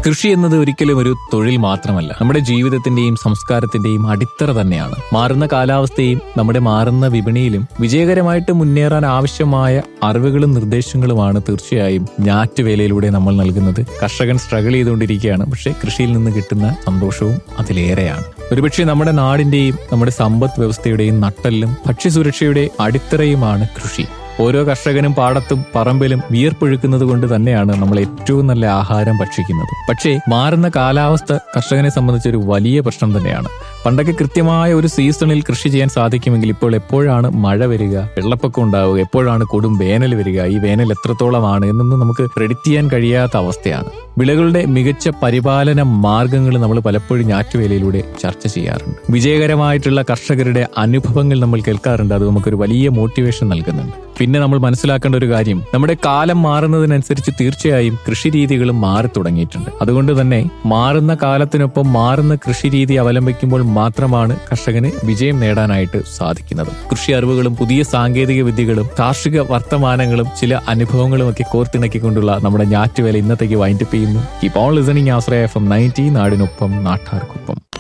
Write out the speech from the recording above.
കൃഷി എന്നത് ഒരിക്കലും ഒരു തൊഴിൽ മാത്രമല്ല നമ്മുടെ ജീവിതത്തിന്റെയും സംസ്കാരത്തിന്റെയും അടിത്തറ തന്നെയാണ് മാറുന്ന കാലാവസ്ഥയും നമ്മുടെ മാറുന്ന വിപണിയിലും വിജയകരമായിട്ട് മുന്നേറാൻ ആവശ്യമായ അറിവുകളും നിർദ്ദേശങ്ങളുമാണ് തീർച്ചയായും ഞാറ്റുവേലയിലൂടെ നമ്മൾ നൽകുന്നത് കർഷകൻ സ്ട്രഗിൾ ചെയ്തുകൊണ്ടിരിക്കുകയാണ് പക്ഷേ കൃഷിയിൽ നിന്ന് കിട്ടുന്ന സന്തോഷവും അതിലേറെയാണ് ഒരുപക്ഷെ നമ്മുടെ നാടിന്റെയും നമ്മുടെ സമ്പദ് വ്യവസ്ഥയുടെയും നട്ടെല്ലും ഭക്ഷ്യസുരക്ഷയുടെ അടിത്തറയുമാണ് കൃഷി ഓരോ കർഷകനും പാടത്തും പറമ്പിലും വിയർപ്പൊഴുക്കുന്നത് കൊണ്ട് തന്നെയാണ് നമ്മൾ ഏറ്റവും നല്ല ആഹാരം ഭക്ഷിക്കുന്നത് പക്ഷേ മാറുന്ന കാലാവസ്ഥ കർഷകനെ സംബന്ധിച്ച് ഒരു വലിയ പ്രശ്നം തന്നെയാണ് പണ്ടൊക്കെ കൃത്യമായ ഒരു സീസണിൽ കൃഷി ചെയ്യാൻ സാധിക്കുമെങ്കിൽ ഇപ്പോൾ എപ്പോഴാണ് മഴ വരിക വെള്ളപ്പൊക്കം ഉണ്ടാവുക എപ്പോഴാണ് കൊടും വേനൽ വരിക ഈ വേനൽ എത്രത്തോളമാണ് എന്നൊന്നും നമുക്ക് പ്രെഡിക്റ്റ് ചെയ്യാൻ കഴിയാത്ത അവസ്ഥയാണ് വിളകളുടെ മികച്ച പരിപാലന മാർഗങ്ങൾ നമ്മൾ പലപ്പോഴും ഞാറ്റുവേലയിലൂടെ ചർച്ച ചെയ്യാറുണ്ട് വിജയകരമായിട്ടുള്ള കർഷകരുടെ അനുഭവങ്ങൾ നമ്മൾ കേൾക്കാറുണ്ട് അത് നമുക്കൊരു വലിയ മോട്ടിവേഷൻ നൽകുന്നുണ്ട് പിന്നെ നമ്മൾ മനസ്സിലാക്കേണ്ട ഒരു കാര്യം നമ്മുടെ കാലം മാറുന്നതിനനുസരിച്ച് തീർച്ചയായും കൃഷി രീതികളും മാറി തുടങ്ങിയിട്ടുണ്ട് അതുകൊണ്ട് തന്നെ മാറുന്ന കാലത്തിനൊപ്പം മാറുന്ന കൃഷി രീതി അവലംബിക്കുമ്പോൾ മാത്രമാണ് കർഷകന് വിജയം നേടാനായിട്ട് സാധിക്കുന്നത് കൃഷി അറിവുകളും പുതിയ സാങ്കേതിക വിദ്യകളും കാർഷിക വർത്തമാനങ്ങളും ചില അനുഭവങ്ങളും ഒക്കെ കോർത്തിണക്കിക്കൊണ്ടുള്ള നമ്മുടെ ഞാറ്റുവേല ഇന്നത്തേക്ക് വൈൻഡപ്പ് ചെയ്യുന്നു keep on listening Ashraya F M ninety നാടിനൊപ്പം നാട്ടാർക്കൊപ്പം